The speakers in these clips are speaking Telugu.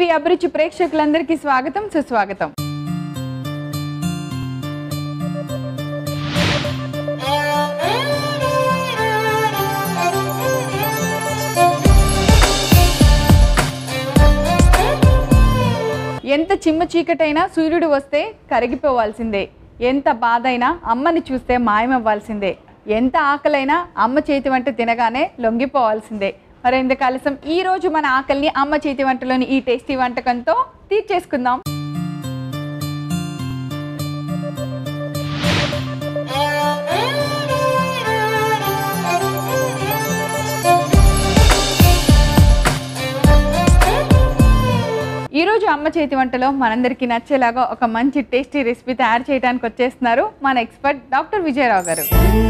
అభిరుచి ప్రేక్షకులందరికీ స్వాగతం సుస్వాగతం ఎంత చిమ్మ చీకటైనా సూర్యుడు వస్తే కరిగిపోవాల్సిందే ఎంత బాధైనా అమ్మని చూస్తే మాయమవ్వాల్సిందే ఎంత ఆకలైనా అమ్మ చేతి వంట తినగానే లొంగిపోవాల్సిందే మరి ఎందుకు ఆలస్యం ఈ రోజు మన ఆకలిని అమ్మ చేతి వంటలోని ఈ టేస్టీ వంటకంతో తీర్చేసుకుందాం ఈ రోజు అమ్మ చేతి వంటలో మనందరికీ నచ్చేలాగా ఒక మంచి టేస్టీ రెసిపీ తయారు చేయడానికి వచ్చేస్తున్నారు మన ఎక్స్పర్ట్ డాక్టర్ విజయరావు గారు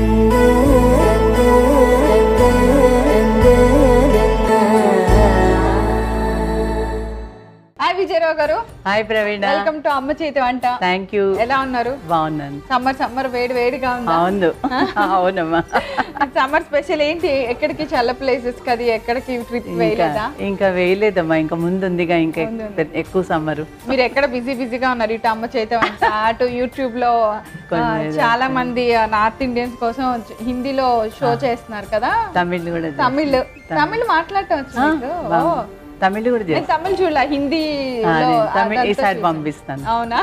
హాయ్ విజయరావు గారు హాయ్ ప్రవీణ వెల్కమ్ టు అమ్మ చేతి వంట థ్యాంక్ యూ ఎలా ఉన్నారు బాగున్నాను సమ్మర్ సమ్మర్ వేడి వేడిగా ఉందా అవును అవునమ్మా సమ్మర్ స్పెషల్ ఏంటి ఎక్కడికి చల్ల ప్లేసెస్ కది ఎక్కడికి ట్రిప్ ఇంకా వేయలేదా ఇంకా వేయలేదమ్మా ఇంకా ముందు ఉందిగా ఇంకా ముందు ఎక్కువ సమ్మరు మీరు ఎక్కడ బిజీ బిజీగా ఉన్నారు ఇటు అమ్మ చేత వంట అటు యూట్యూబ్ లో ఆ, చాలా మంది నార్త్ ఇండియన్స్ కోసం హిందీలో షో చేస్తున్నారు కదా తమిళ్ కూడా చేస్తా. తమిళ్ తమిళ్ మాట్లాడటం వచ్చు మీకు? ఓ. తమిళ్ కూడా నేను చేస్తా. తమిళ్ చూడలే హిందీ ఆ, నేను తమిళ్ ఈసారి పంపిస్తాను అవునా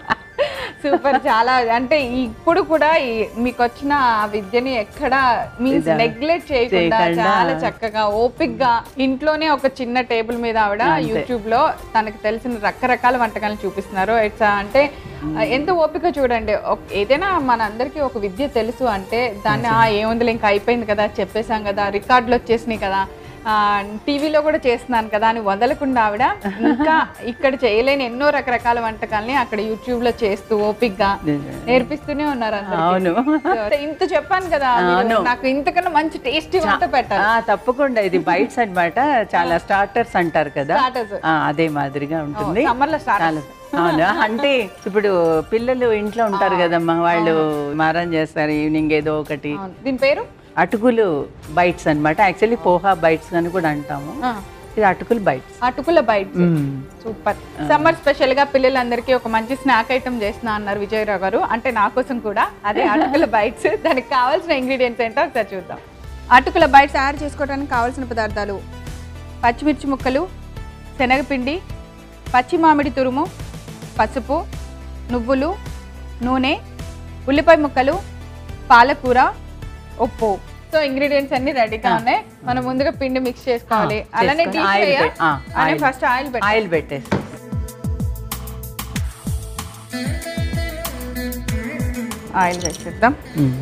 సూపర్ చాలా అంటే ఇప్పుడు కూడా ఈ- మీకు వచ్చిన ఆ విద్యని ఎక్కడ మీన్స్ ఇదా. నెగ్లెక్ట్ చేయకుండా చేయకుండా. చాలా చక్కగా ఓపిక్ గా ఇంట్లోనే ఒక చిన్న టేబుల్ మీద ఆవిడ అంతే. యూట్యూబ్ లో తనకు తెలిసిన రకరకాల వంటకాలను చూపిస్తున్నారు ఇట్స్ అంటే ఆ, ఎంత ఓపిక చూడండి ఒక- ఏదైనా మన అందరికీ ఒక విద్య తెలుసు అంటే దాన్ని ఆ ఏముందిలే ఇంకా అయిపోయింది కదా చెప్పేశాం కదా రికార్డులు వచ్చేసినాయి కదా ఆ, టీవీలో కూడా చేస్తున్నాను కదా అని వదలకుండా ఆవిడ ఇంకా ఇక్కడ చేయలేని ఎన్నో రకరకాల వంటకాలని అక్కడ యూట్యూబ్ లో చేస్తూ ఓపిక్గా నేర్పిస్తూనే ఉన్నారు అందరికీ. అవును So, ఇంత చెప్పాను కదా మీరు అవును. నాకు ఇంతకన్నా మంచి టేస్టీ వంట పెట్టాలి ఆ, తప్పకుండా ఇది బైట్స్ అన్నమాట చాలా స్టార్టర్స్ అంటారు కదా Starters. ఆ, అదే మాదిరిగా ఉంటుంది సమ్మర్ లో స్టార్ట్ చాలా అవునా అంటే ఇప్పుడు పిల్లలు ఇంట్లో ఉంటారు కదమ్మా వాళ్ళు మారం చేస్తారు ఈవినింగ్ ఏదో ఒకటి దీని పేరు అటుకులు బైట్స్ అన్నమాట యాక్చువల్లీ పోహా బైట్స్ అని కూడా అంటాము ఆ, ఇది అటుకులు బైట్స్ అటుకుల బైట్ సూపర్ సమ్మర్ స్పెషల్ గా పిల్లలందరికీ ఒక మంచి స్నాక్ ఐటమ్ చేస్తున్నా అన్నారు విజయరావు గారు అంటే నా కోసం కూడా అదే అటుకుల బైట్స్ దానికి కావాల్సిన ఇంగ్రీడియంట్స్ ఏంటో ఒకసారి చూద్దాం అటుకుల బైట్స్ తయారు చేసుకోవడానికి కావాల్సిన పదార్థాలు పచ్చిమిర్చి ముక్కలు శనగపిండి పచ్చి మామిడి తురుము పసుపు నువ్వులు నూనె ఉల్లిపాయ ముక్కలు పాలకూర ఉప్పు సో ఇంగ్రీడియంట్స్ అన్ని రెడీగా ఉన్నాయి మనం ముందుగా పిండి మిక్స్ చేసుకోవాలి ఆ, అలానే చేసుకొని డీప్ ఆయిల్ ఫ్రై పెట్- ఆ, ఆయిల్. ఫస్ట్ ఆయిల్ పెట్టి ఆయిల్ పెట్టేసి ఆయిల్ వేసేద్దాం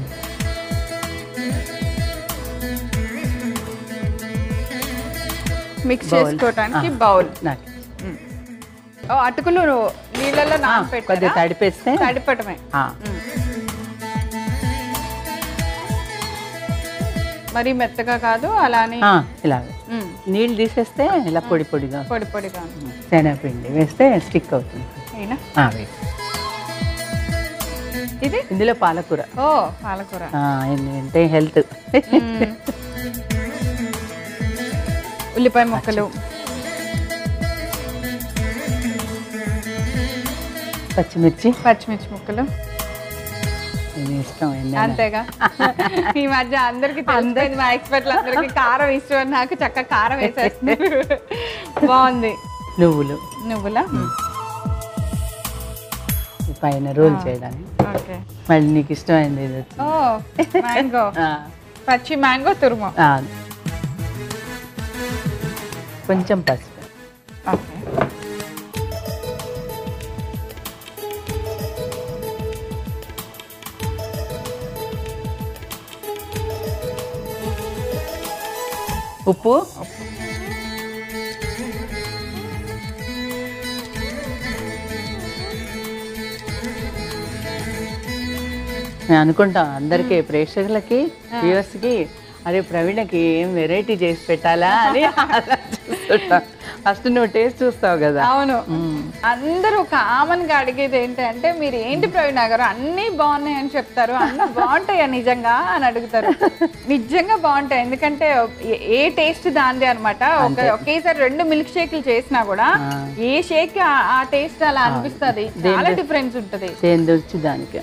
మిక్స్ Bowl. చేసుకోవడానికి ఆ. బౌల్ నాకు ఓ అటుకులు నీళ్ళల్లో కొద్దిగా నానపెట్టారా తడిపేస్తే తడిపటమే ఆ, మరి మెత్తగా కాదు అలానే ఆ, ఇలా మ్మ్. నీళ్ళు తీసేస్తే ఇలా పొడి పొడిగా పొడి పొడిగా ఉంది. శనగపిండి వేస్తే స్టిక్ అవుతుంది అయినా ఆ, వేసి. ఇది ఇందులో పాలకూర ఓ పాలకూర ఆ, ఏంటంటే హెల్త్ మ్మ్. ఉల్లిపాయ ముక్కలు పచ్చిమిర్చి పచ్చిమిర్చి ముక్కలు ఇది ఇష్టం ఏంటంటే అంతేగా ఈ మధ్య అందరికి తెలిసిపోయింది మా ఎక్స్పర్ట్లు అందరికి కారం ఇష్టం అని నాకు చక్కగా కారం వేసేస్తున్నారు బాగుంది నువ్వులు నువ్వులా ఈ పైన రోల్ చేయడానికి ఓకే మళ్ళీ నీకు ఇష్టమైంది ఇది వచ్చి. ఓ మ్యాంగో ఆ, పచ్చి మ్యాంగో తురుము ఆ. కొంచెం పసుపు ఓకే ఉప్పు నేను అనుకుంటా అందరికి ప్రేక్షకులకి వ్యూవర్స్ కి అరే ప్రవీణకి ఏం వెరైటీ చేసి పెట్టాలా అని ఫస్ట్ నువ్వు టేస్ట్ చూస్తావు కదా అవును మ్మ్. అందరూ కామన్ గా అడిగేది ఏంటంటే మీరు ఏంటి ప్రవీణ్ గారు అన్ని బాగున్నాయి అని చెప్తారు అన్ని బాగుంటాయా నిజంగా అని అడుగుతారు నిజంగా బాగుంటాయి ఎందుకంటే ఏ- ఏ టేస్ట్ దాందే అనమాట ఒక ఒకేసారి రెండు మిల్క్ షేక్లు చేసినా కూడా ఏ షేక్ ఆ టేస్ట్ అలా అనిపిస్తది చాలా డిఫరెన్స్ ఉంటది దేని వచ్చి దానికి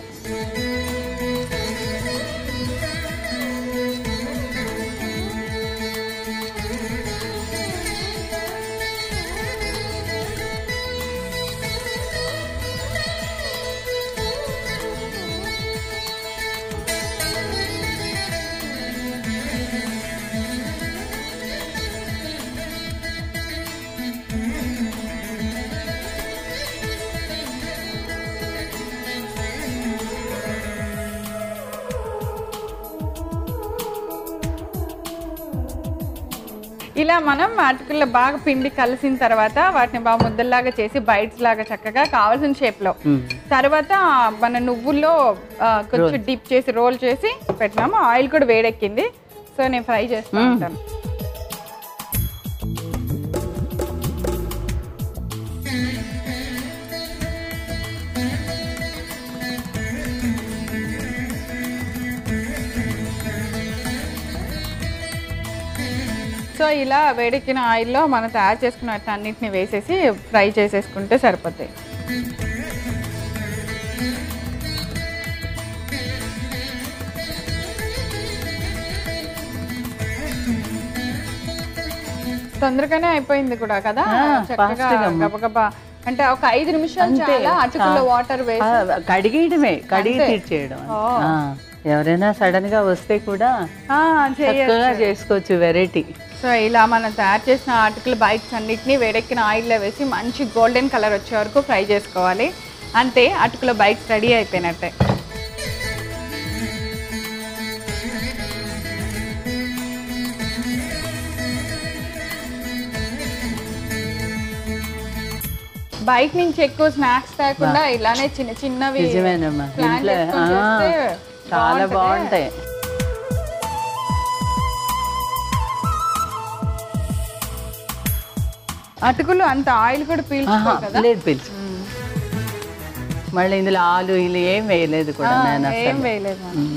ఇలా మనం అటుకుల్లో బాగా పిండి కలిసిన తర్వాత వాటిని బాగా ముద్దల్లాగా చేసి బైట్స్ లాగా చక్కగా కావాల్సిన షేప్ లో తర్వాత మన నువ్వుల్లో ఆ, కొంచెం డిప్ చేసి రోల్ చేసి పెట్టినాము ఆయిల్ కూడా వేడెక్కింది సో నేను ఫ్రై చేస్తూ ఉంటాను సో ఇలా వేడెక్కిన ఆయిల్లో మనం తయారు చేసుకున్న వాటిని అన్నిటిని వేసేసి ఫ్రై చేసేసుకుంటే సరిపోతాయి తొందరగానే అయిపోయింది కూడా కదా ఆ, చక్కగా fast గా అమ్మ. గబగబా అంటే ఒక ఐదు నిమిషాలు అంతే. చాలా అటుకుల్లో వాటర్ వేసి ఆ, కడిగేయడమే కడిగి అంతే. తీర్చేయడం ఓ. ఆ, ఎవరైనా సడన్ గా వస్తే కూడా ఆ, చేయొచ్చు చక్కగా చేసుకోవచ్చు వెరైటీ సో ఇలా మనం తయారు చేసిన అటుకుల బైట్స్ అన్నిటిని వేడెక్కిన ఆయిల్లో వేసి మంచి గోల్డెన్ కలర్ వచ్చే వరకు ఫ్రై చేసుకోవాలి అంతే అటుకుల బైట్స్ రెడీ అయిపోయినట్టే బయట నుంచి ఎక్కువ స్నాక్స్ తేకుండా ఇలానే చిన్న చిన్నవి నిజమేనమ్మా ప్లాన్ ఇంట్లో చేసుకొని ఆ, చేస్తే చాలా బాగుంటది. బాగుంటాయి అటుకులు అంత ఆయిల్ కూడా ఆహా, పీల్చుకో కదా లేదు పిలుచు మళ్ళీ ఇందులో ఆలు ఇల్లు ఏం వేయలేదు కూడా ఆ, నేను ఏం అసలు వేయలేదు మనం. ఉమ్.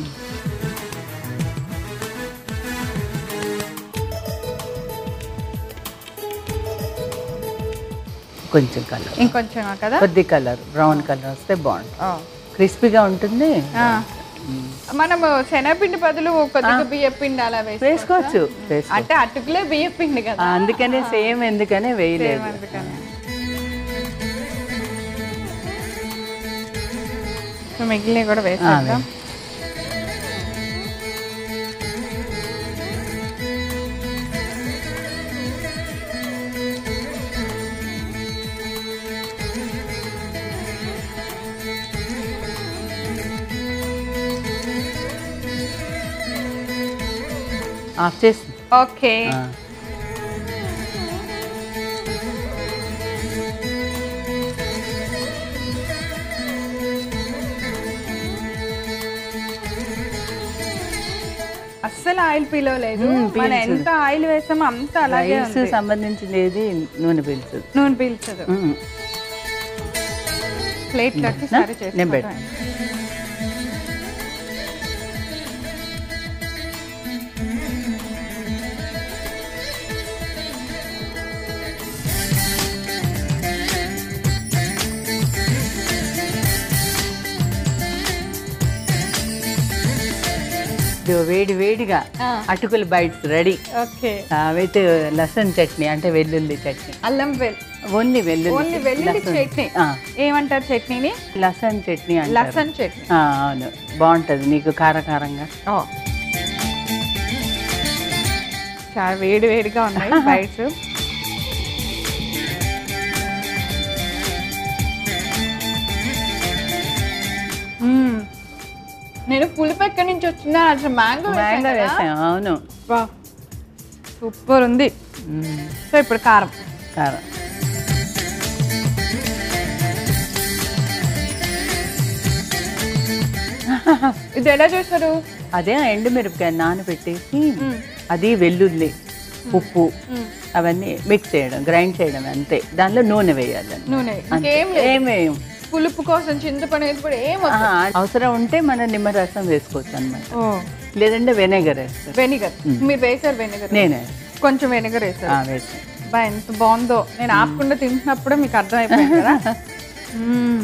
కొంచెం కలర్ ఇంకొంచెం కదా కొద్ది కలర్ బ్రౌన్ కలర్ వస్తే బాగుంటుంది ఓ. క్రిస్పీగా ఉంటుంది ఆ. మనము శనగపిండి బదులు కొద్దిగా బియ్య పిండి అలా వేసి వేసుకోవచ్చు వేసుకో అంటే అటుకులే బియ్య పిండి కదా అందుకనే సేమ్ ఎందుకనే వేయలేదు అందుకని సో మిగిలినవి కూడా వేసేద్దాం ఆఫ్ చేసి ఓకే ఆ. అస్సలు ఆయిల్ పీలవలేదు మ్మ్, మనం పీల్చదు. ఎంత ఆయిల్ వేస్తామో అంత అలాగే రైస్ ఉంది సంబంధించింది ఏది నూనె పీల్చదు నూనె పీల్చదు ఉమ్. ప్లేట్లోకి నా? సరి నేను చేసుకోవడం ఇదిగో వేడి వేడిగా ఆ. అటుకుల bites ready okay with lasun chutney అంటే వెల్లుల్లి చట్నీ అల్లం వెల్ ఓన్లీ వెల్లుల్లి ఓన్లీ వెల్లుల్లి లసన్. చట్నీ ఆ, ఏమంటారు చట్నీని లసన్ చట్నీ అంటారు లసన్ చట్నీ ఆ, అవును బాగుంటది నీకు కారకారంగా చాలా వేడి వేడిగా ఉన్నాయి బైట్స్ నేను పులుపు ఎక్కడి నుంచి వచ్చిందా అసలు మ్యాంగో మ్యాంగో వేసాం అవును సూపర్ ఉంది మ్మ్. సో ఇప్పుడు కారం కారం ఇది ఎలా చేస్తారు అదే ఎండుమిరపకాయ నానబెట్టేసి అది వెల్లుల్లి ఉప్పు అవన్నీ మిక్స్ చేయడం గ్రైండ్ చేయడం అంతే దానిలో నూనె వేయాలి నూనె అంతే. ఇంకేం లేదు ఏం వేయం పులుపు కోసం చింతపండు వేసి కూడా ఏం వద్దు. ఆహా, అవసరం ఉంటే మన నిమ్మరసం వేసుకోవచ్చు అనమాట ఓ లేదంటే వెనగర్ వేస్తారు వెనిగర్ మీరు వేసారు వెనిగర్ నేనే కొంచెం వెనిగర్ వేసారు ఆ, వేస్తాను బా ఎంత బాగుందో నేను ఆపకుండా తింటున్నప్పుడు మీకు అర్థమైపోయింది కదా మ్మ్.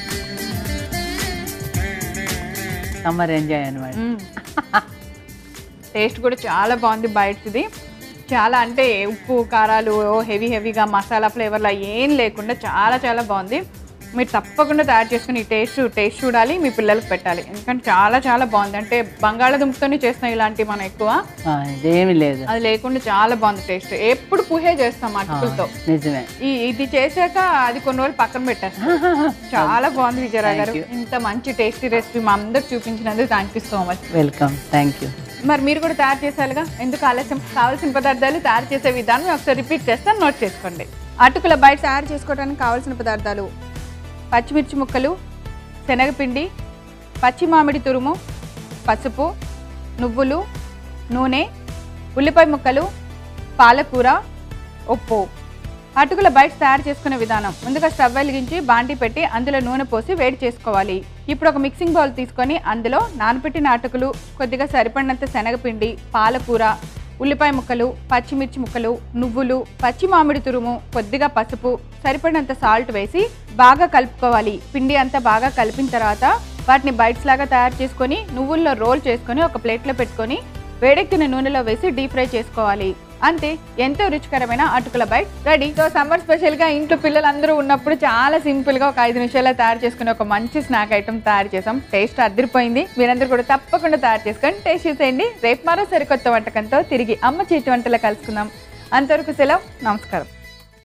సమ్మర్ ఎంజాయ్ అనమాట మ్మ్. టేస్ట్ కూడా చాలా బాగుంది బయటది చాలా అంటే ఉప్పు కారాలు హెవీ హెవీగా మసాలా ఫ్లేవర్లా ఏం లేకుండా చాలా చాలా బాగుంది మీరు తప్పకుండా తయారు చేసుకుని ఈ టేస్ట్ టేస్ట్ చూడాలి మీ పిల్లలకు పెట్టాలి ఎందుకంటే చాలా చాలా బాగుంది అంటే బంగాళాదుంపతోనే చేస్తున్నాం ఇలాంటివి మనం ఎక్కువ ఆ, ఇదేమీ లేదు అది లేకుండా చాలా బాగుంది టేస్ట్ ఎప్పుడు పుహే చేస్తాం అటుకులతో నిజమే ఈ ఇది చేశాక అది కొన్ని రోజులు పక్కన పెట్టేస్తాం చాలా బాగుంది విజయరావు గారు Thank ఇంత మంచి టేస్టీ రెసిపీ మా అందరికి చూపించినందుకు thank you so much welcome thank you మరి మీరు కూడా తయారు చేసేయాలిగా ఎందుకు ఆలస్యం కావాల్సిన పదార్థాలు తయారు చేసే విధానం నేను ఒకసారి రిపీట్ చేస్తాను నోట్ చేసుకోండి అటుకుల బయట తయారు చేసుకోవడానికి కావాల్సిన పదార్థాలు పచ్చిమిర్చి ముక్కలు శనగపిండి పచ్చి మామిడి తురుము పసుపు నువ్వులు నూనె ఉల్లిపాయ ముక్కలు పాలకూర ఉప్పు అటుకుల బయట తయారు చేసుకునే విధానం ముందుగా స్టవ్ వెలిగించి బాండి పెట్టి అందులో నూనె పోసి వేడి చేసుకోవాలి ఇప్పుడు ఒక మిక్సింగ్ బౌల్ తీసుకొని అందులో నానబెట్టిన అటుకులు కొద్దిగా సరిపడినంత శనగపిండి పాలకూర ఉల్లిపాయ ముక్కలు పచ్చిమిర్చి ముక్కలు నువ్వులు పచ్చి మామిడి తురుము కొద్దిగా పసుపు సరిపడినంత సాల్ట్ వేసి బాగా కలుపుకోవాలి పిండి అంతా బాగా కలిపిన తర్వాత వాటిని బైట్స్ లాగా తయారు చేసుకొని నువ్వుల్లో రోల్ చేసుకొని ఒక ప్లేట్లో పెట్టుకొని వేడెక్కిన నూనెలో వేసి డీప్ ఫ్రై చేసుకోవాలి అంతే ఎంతో రుచికరమైన అటుకుల bite ready so summer special గా ఇంట్లో పిల్లలందరూ ఉన్నప్పుడు చాలా సింపుల్ గా ఒక ఐదు నిమిషాల్లో తయారు చేసుకునే ఒక మంచి స్నాక్ ఐటమ్ తయారు చేసాం టేస్ట్ అదిరిపోయింది మీరందరూ కూడా తప్పకుండా తయారు చేసుకొని టేస్ట్ చేసేయండి రేపు మరో సరికొత్త వంటకంతో తిరిగి అమ్మ చేతి వంటలో కలుసుకుందాం అంతవరకు సెలవు నమస్కారం